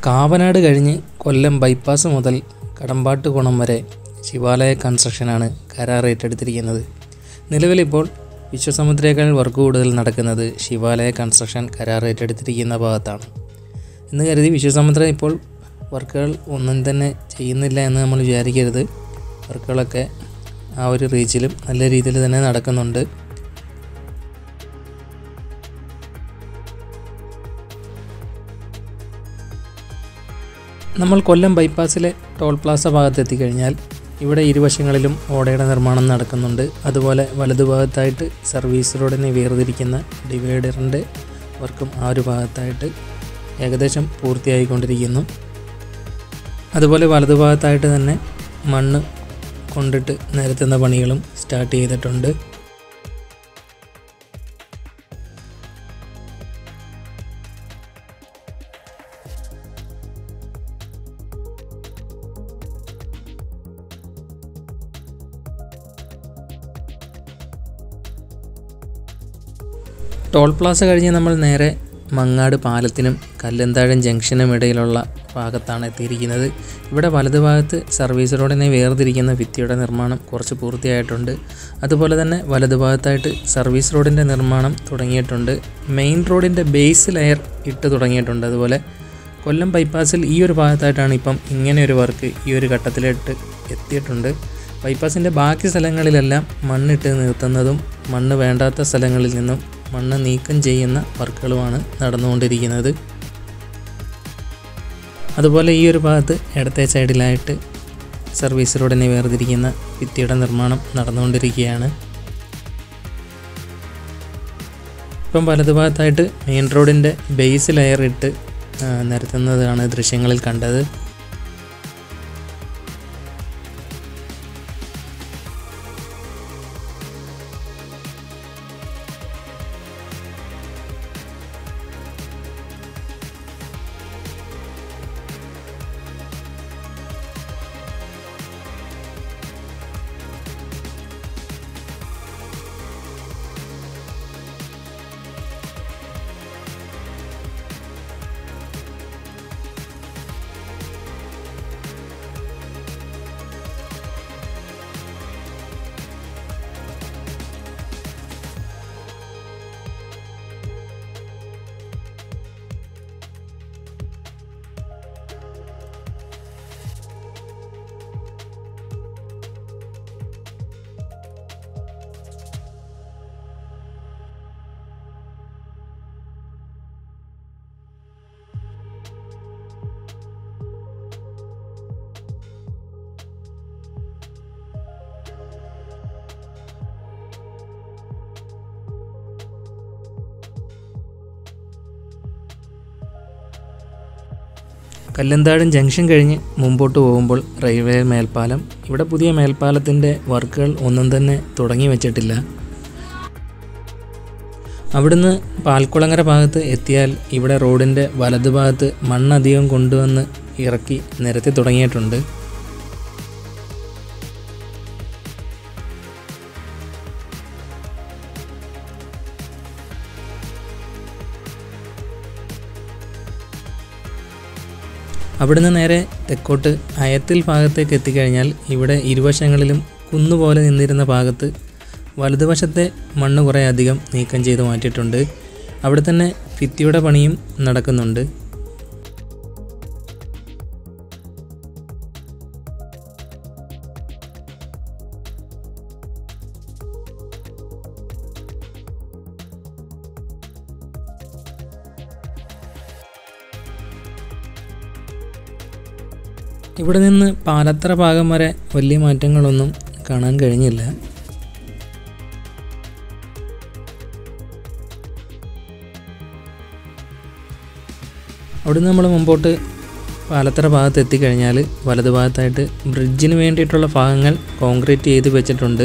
കാവനാട് കഴിഞ്ഞ് കൊല്ലം ബൈപ്പാസ് മുതൽ കടമ്പാട്ട് കുണം വരെ ശിവാലയ കൺസ്ട്രക്ഷനാണ് കരാർ ഏറ്റെടുത്തിരിക്കുന്നത് നിലവിലിപ്പോൾ വിശ്വസമുദ്രയേക്കാൾ വർക്ക് കൂടുതൽ നടക്കുന്നത് ശിവാലയ കൺസ്ട്രക്ഷൻ കരാർ ഏറ്റെടുത്തിരിക്കുന്ന ഭാഗത്താണ് എന്ന് കരുതി വിശ്വസമുദ്ര ഇപ്പോൾ വർക്കുകൾ ഒന്നും തന്നെ ചെയ്യുന്നില്ല എന്ന് നമ്മൾ വിചാരിക്കരുത് വർക്കുകളൊക്കെ ആ ഒരു റീച്ചിലും നല്ല രീതിയിൽ തന്നെ നടക്കുന്നുണ്ട് നമ്മൾ കൊല്ലം ബൈപ്പാസിലെ ടോൾ പ്ലാസ ഭാഗത്ത് എത്തിക്കഴിഞ്ഞാൽ ഇവിടെ ഇരുവശങ്ങളിലും ഓടയുടെ നിർമ്മാണം നടക്കുന്നുണ്ട് അതുപോലെ വലതുഭാഗത്തായിട്ട് സർവീസ് റോഡിനെ വേർതിരിക്കുന്ന ഡിവൈഡറിൻ്റെ വർക്കും ആ ഒരു ഭാഗത്തായിട്ട് ഏകദേശം പൂർത്തിയായിക്കൊണ്ടിരിക്കുന്നു അതുപോലെ വലതുഭാഗത്തായിട്ട് തന്നെ മണ്ണ് കൊണ്ടിട്ട് നിരത്തുന്ന പണികളും സ്റ്റാർട്ട് ചെയ്തിട്ടുണ്ട് ടോൾ പ്ലാസ കഴിഞ്ഞ് നമ്മൾ നേരെ മങ്ങാട് പാലത്തിനും കല്ലന്താഴം ജംഗ്ഷനും ഇടയിലുള്ള ഭാഗത്താണ് എത്തിയിരിക്കുന്നത് ഇവിടെ വലതുഭാഗത്ത് സർവീസ് റോഡിനെ വേർതിരിക്കുന്ന ഭിത്തിയുടെ നിർമ്മാണം കുറച്ച് പൂർത്തിയായിട്ടുണ്ട് അതുപോലെ തന്നെ വലതുഭാഗത്തായിട്ട് സർവീസ് റോഡിൻ്റെ നിർമ്മാണം തുടങ്ങിയിട്ടുണ്ട് മെയിൻ റോഡിൻ്റെ ബേസ് ലെയർ ഇട്ട് തുടങ്ങിയിട്ടുണ്ട് അതുപോലെ കൊല്ലം ബൈപ്പാസിൽ ഈ ഒരു ഭാഗത്തായിട്ടാണ് ഇപ്പം ഇങ്ങനെ ഒരു വർക്ക് ഈ ഒരു ഘട്ടത്തിലിട്ട് എത്തിയിട്ടുണ്ട് ബൈപ്പാസിൻ്റെ ബാക്കി സ്ഥലങ്ങളിലെല്ലാം മണ്ണിട്ട് നിർത്തുന്നതും മണ്ണ് വേണ്ടാത്ത സ്ഥലങ്ങളിൽ നിന്നും മണ്ണ് നീക്കം ചെയ്യുന്ന വർക്കുകളുമാണ് നടന്നുകൊണ്ടിരിക്കുന്നത് അതുപോലെ ഈ ഒരു ഭാഗത്ത് ഇടത്തെ സൈഡിലായിട്ട് സർവീസ് റോഡിനെ വേർതിരിക്കുന്ന ഭിത്തിയുടെ നിർമ്മാണം നടന്നുകൊണ്ടിരിക്കുകയാണ് ഇപ്പം വലതുഭാഗത്തായിട്ട് മെയിൻ റോഡിൻ്റെ ബേസ് ലെയർ ഇട്ട് ആ, നിരത്തുന്നതാണ് ദൃശ്യങ്ങളിൽ കണ്ടത് കല്ലന്താഴം ജംഗ്ഷൻ കഴിഞ്ഞ് മുമ്പോട്ട് പോകുമ്പോൾ റെയിൽവേ മേൽപ്പാലം ഇവിടെ പുതിയ മേൽപ്പാലത്തിൻ്റെ വർക്കുകൾ ഒന്നും തന്നെ തുടങ്ങി വച്ചിട്ടില്ല അവിടുന്ന് പാൽക്കുളങ്ങര ഭാഗത്ത് എത്തിയാൽ ഇവിടെ റോഡിൻ്റെ വലതുഭാഗത്ത് മണ്ണധികം കൊണ്ടുവന്ന് ഇറക്കി നിരത്തി തുടങ്ങിയിട്ടുണ്ട് അവിടുന്ന് നേരെ തെക്കോട്ട് അയത്തിൽ ഭാഗത്തേക്ക് എത്തിക്കഴിഞ്ഞാൽ ഇവിടെ ഇരുവശങ്ങളിലും കുന്നുപോലെ നിന്നിരുന്ന ഭാഗത്ത് വലതുവശത്തെ മണ്ണ് കുറേ അധികം നീക്കം ചെയ്ത് മാറ്റിയിട്ടുണ്ട് അവിടെ തന്നെ ഭിത്തിയുടെ പണിയും നടക്കുന്നുണ്ട് ഇവിടെ നിന്ന് പാലത്തറ ഭാഗം വരെ വലിയ മാറ്റങ്ങളൊന്നും കാണാൻ കഴിഞ്ഞില്ല അവിടുന്ന് നമ്മൾ മുമ്പോട്ട് പാലത്തറ ഭാഗത്ത് എത്തിക്കഴിഞ്ഞാൽ വലതുഭാഗത്തായിട്ട് ബ്രിഡ്ജിന് വേണ്ടിയിട്ടുള്ള ഭാഗങ്ങൾ കോൺക്രീറ്റ് ചെയ്ത് വെച്ചിട്ടുണ്ട്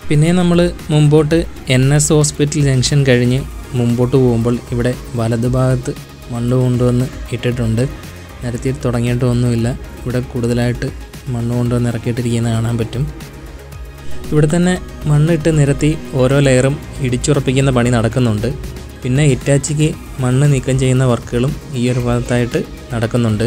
പിന്നെ നമ്മൾ മുമ്പോട്ട് എൻ എസ് ഹോസ്പിറ്റൽ ജംഗ്ഷൻ കഴിഞ്ഞ് മുമ്പോട്ട് പോകുമ്പോൾ ഇവിടെ വലതുഭാഗത്ത് മണ്ണ് കൊണ്ടുവന്ന് ഇട്ടിട്ടുണ്ട് നിരത്തി തുടങ്ങിയിട്ടൊന്നുമില്ല ഇവിടെ കൂടുതലായിട്ട് മണ്ണ് കൊണ്ടുവന്ന് ഇറക്കിയിട്ടിരിക്കുന്നത് കാണാൻ പറ്റും ഇവിടെ തന്നെ മണ്ണിട്ട് നിരത്തി ഓരോ ലെയറും ഇടിച്ചുറപ്പിക്കുന്ന പണി നടക്കുന്നുണ്ട് പിന്നെ ഇറ്റാച്ചിക്ക് മണ്ണ് നീക്കം ചെയ്യുന്ന വർക്കുകളും ഈ ഒരു ഭാഗത്തായിട്ട് നടക്കുന്നുണ്ട്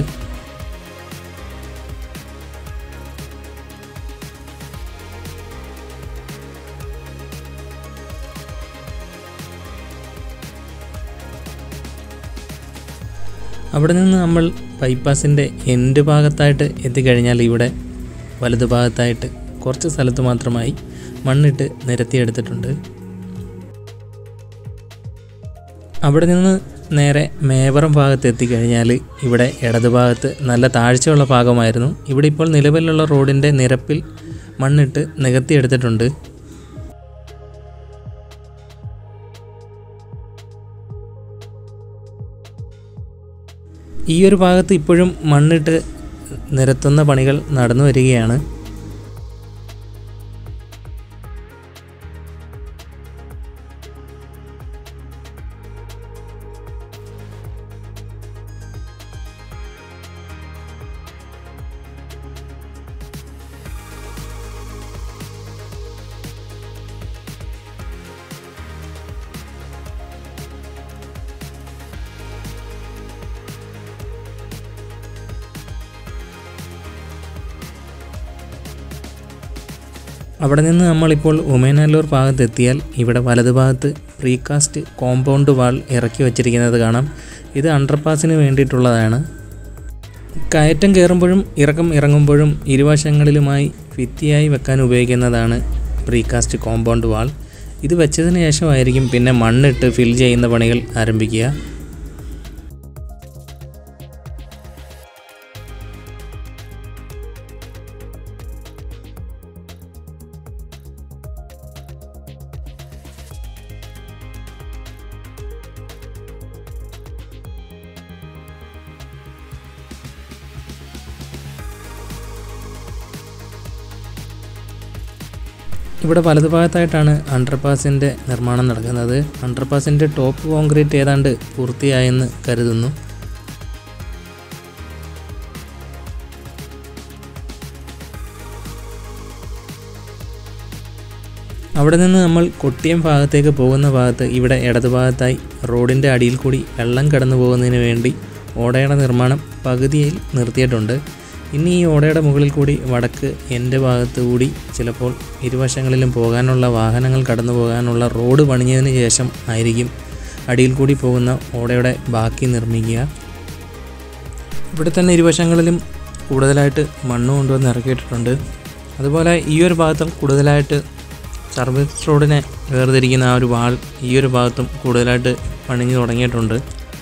അവിടെ നിന്ന് നമ്മൾ ബൈപ്പാസിൻ്റെ എൻഡ് ഭാഗത്തായിട്ട് എത്തിക്കഴിഞ്ഞാൽ ഇവിടെ വലതു ഭാഗത്തായിട്ട് കുറച്ച് സ്ഥലത്ത് മാത്രമായി മണ്ണിട്ട് നിരത്തിയെടുത്തിട്ടുണ്ട് അവിടെ നിന്ന് നേരെ മേവറം ഭാഗത്ത് എത്തിക്കഴിഞ്ഞാൽ ഇവിടെ ഇടതുഭാഗത്ത് നല്ല താഴ്ചയുള്ള ഭാഗമായിരുന്നു ഇവിടെ ഇപ്പോൾ നിലവിലുള്ള റോഡിൻ്റെ നിരപ്പിൽ മണ്ണിട്ട് നികത്തിയെടുത്തിട്ടുണ്ട് ഈ ഒരു ഭാഗത്ത് ഇപ്പോഴും മണ്ണിട്ട് നിരത്തുന്ന പണികൾ നടന്നു വരികയാണ് അവിടെ നിന്ന് നമ്മളിപ്പോൾ ഉമേനല്ലൂർ ഭാഗത്തെത്തിയാൽ ഇവിടെ വലതുഭാഗത്ത് പ്രീകാസ്റ്റ് കോമ്പൗണ്ട് വാൾ ഇറക്കി വച്ചിരിക്കുന്നത് കാണാം ഇത് അണ്ടർപാസിന് വേണ്ടിയിട്ടുള്ളതാണ് കയറ്റം കയറുമ്പോഴും ഇറക്കം ഇറങ്ങുമ്പോഴും ഇരുവശങ്ങളിലുമായി ഭിത്തിയായി വെക്കാൻ ഉപയോഗിക്കുന്നതാണ് പ്രീകാസ്റ്റ് കോമ്പൗണ്ട് വാൾ ഇത് വെച്ചതിന് ശേഷമായിരിക്കും പിന്നെ മണ്ണിട്ട് ഫിൽ ചെയ്യുന്ന പണികൾ ആരംഭിക്കുക ഇവിടെ വലതുഭാഗത്തായിട്ടാണ് അണ്ടർപാസിൻ്റെ നിർമ്മാണം നടക്കുന്നത് അണ്ടർപാസിൻ്റെ ടോപ്പ് കോൺക്രീറ്റ് ഏതാണ്ട് പൂർത്തിയായെന്ന് കരുതുന്നു അവിടെ നിന്ന് നമ്മൾ കൊട്ടിയം ഭാഗത്തേക്ക് പോകുന്ന ഭാഗത്ത് ഇവിടെ ഇടതുഭാഗത്തായി റോഡിൻ്റെ അടിയിൽ കൂടി വെള്ളം കടന്നു പോകുന്നതിന് വേണ്ടി ഓടയുടെ നിർമ്മാണം പകുതിയിൽ നിർത്തിയിട്ടുണ്ട് ഇനി ഈ ഓടയുടെ മുകളിൽ കൂടി വടക്ക് എൻ്റെ ഭാഗത്ത് കൂടി ചിലപ്പോൾ ഇരുവശങ്ങളിലും പോകാനുള്ള വാഹനങ്ങൾ കടന്നു പോകാനുള്ള റോഡ് പണിഞ്ഞതിന് ശേഷം ആയിരിക്കും അടിയിൽ കൂടി പോകുന്ന ഓടയുടെ ബാക്കി നിർമ്മിക്കുക ഇവിടെ തന്നെ ഇരുവശങ്ങളിലും കൂടുതലായിട്ട് മണ്ണ് കൊണ്ടുവന്ന് ഇറക്കിയിട്ടുണ്ട് അതുപോലെ ഈ ഒരു ഭാഗത്തും കൂടുതലായിട്ട് സർവീസ് റോഡിനെ വേർതിരിക്കുന്ന ആ ഒരു വാൾ ഈ ഒരു ഭാഗത്തും കൂടുതലായിട്ട് പണിഞ്ഞു തുടങ്ങിയിട്ടുണ്ട്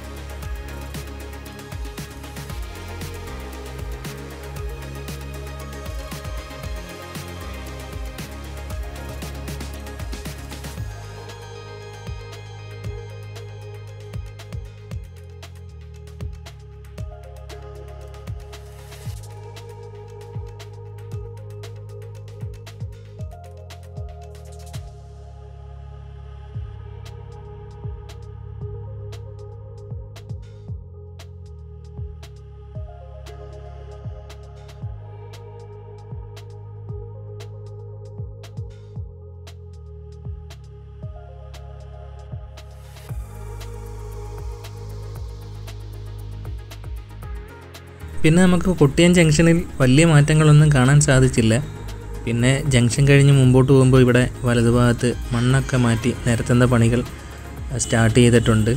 പിന്നെ നമുക്ക് കൊട്ടിയം ജംഗ്ഷനിൽ വലിയ മാറ്റങ്ങളൊന്നും കാണാൻ സാധിച്ചില്ല പിന്നെ ജംഗ്ഷൻ കഴിഞ്ഞ് മുമ്പോട്ട് പോകുമ്പോൾ ഇവിടെ വലതുഭാഗത്ത് മണ്ണൊക്കെ മാറ്റി നിരത്തുന്ന പണികൾ സ്റ്റാർട്ട് ചെയ്തിട്ടുണ്ട്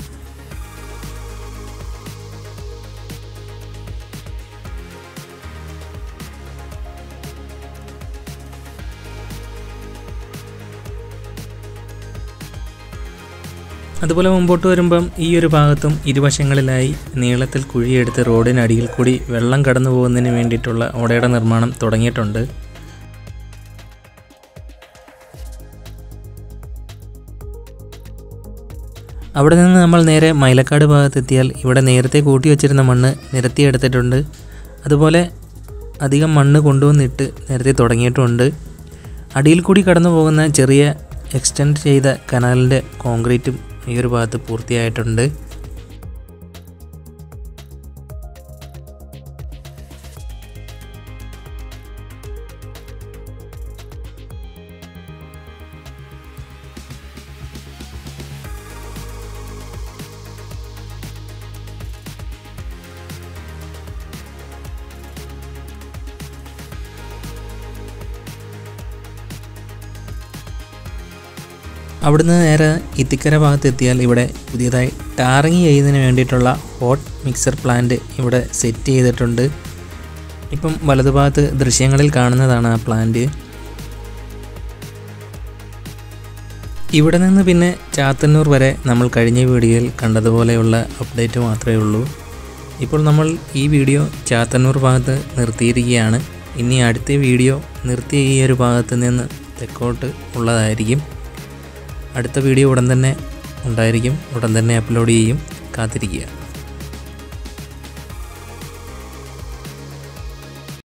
അതുപോലെ മുമ്പോട്ട് വരുമ്പം ഈ ഒരു ഭാഗത്തും ഇരുവശങ്ങളിലായി നീളത്തിൽ കുഴിയെടുത്ത് റോഡിനടിയിൽ കൂടി വെള്ളം കടന്നു പോകുന്നതിന് വേണ്ടിയിട്ടുള്ള ഓടയുടെ നിർമ്മാണം തുടങ്ങിയിട്ടുണ്ട് അവിടെ നിന്ന് നമ്മൾ നേരെ മൈലക്കാട് ഭാഗത്തെത്തിയാൽ ഇവിടെ നേരത്തെ കൂട്ടി വച്ചിരുന്ന മണ്ണ് നിരത്തിയെടുത്തിട്ടുണ്ട് അതുപോലെ അധികം മണ്ണ് കൊണ്ടുവന്നിട്ട് നിരത്തി തുടങ്ങിയിട്ടുമുണ്ട് അടിയിൽ കൂടി കടന്നു പോകുന്ന ചെറിയ എക്സ്റ്റെൻഡ് ചെയ്ത കനാലിൻ്റെ കോൺക്രീറ്റും ഈ ഒരു ഭാഗത്ത് പൂർത്തിയായിട്ടുണ്ട് അവിടുന്ന് നേരെ ഇത്തിക്കര ഭാഗത്ത് എത്തിയാൽ ഇവിടെ പുതിയതായി ടാറിങ് ചെയ്യുന്നതിന് വേണ്ടിയിട്ടുള്ള ഹോട്ട് മിക്സർ പ്ലാന്റ് ഇവിടെ സെറ്റ് ചെയ്തിട്ടുണ്ട് ഇപ്പം വലതുഭാഗത്ത് ദൃശ്യങ്ങളിൽ കാണുന്നതാണ് ആ പ്ലാന്റ് ഇവിടെ നിന്ന് പിന്നെ ചാത്തന്നൂർ വരെ നമ്മൾ കഴിഞ്ഞ വീഡിയോയിൽ കണ്ടതുപോലെയുള്ള അപ്ഡേറ്റ് മാത്രമേ ഉള്ളൂ ഇപ്പോൾ നമ്മൾ ഈ വീഡിയോ ചാത്തന്നൂർ ഭാഗത്ത് നിർത്തിയിരിക്കുകയാണ് ഇനി അടുത്ത വീഡിയോ നിർത്തിയ ഈ ഒരു ഭാഗത്ത് നിന്ന് തെക്കോട്ട് ഉള്ളതായിരിക്കും അടുത്ത വീഡിയോ ഉടൻ തന്നെ ഉണ്ടായിരിക്കും ഉടൻ തന്നെ അപ്ലോഡ് ചെയ്യും കാത്തിരിക്കുക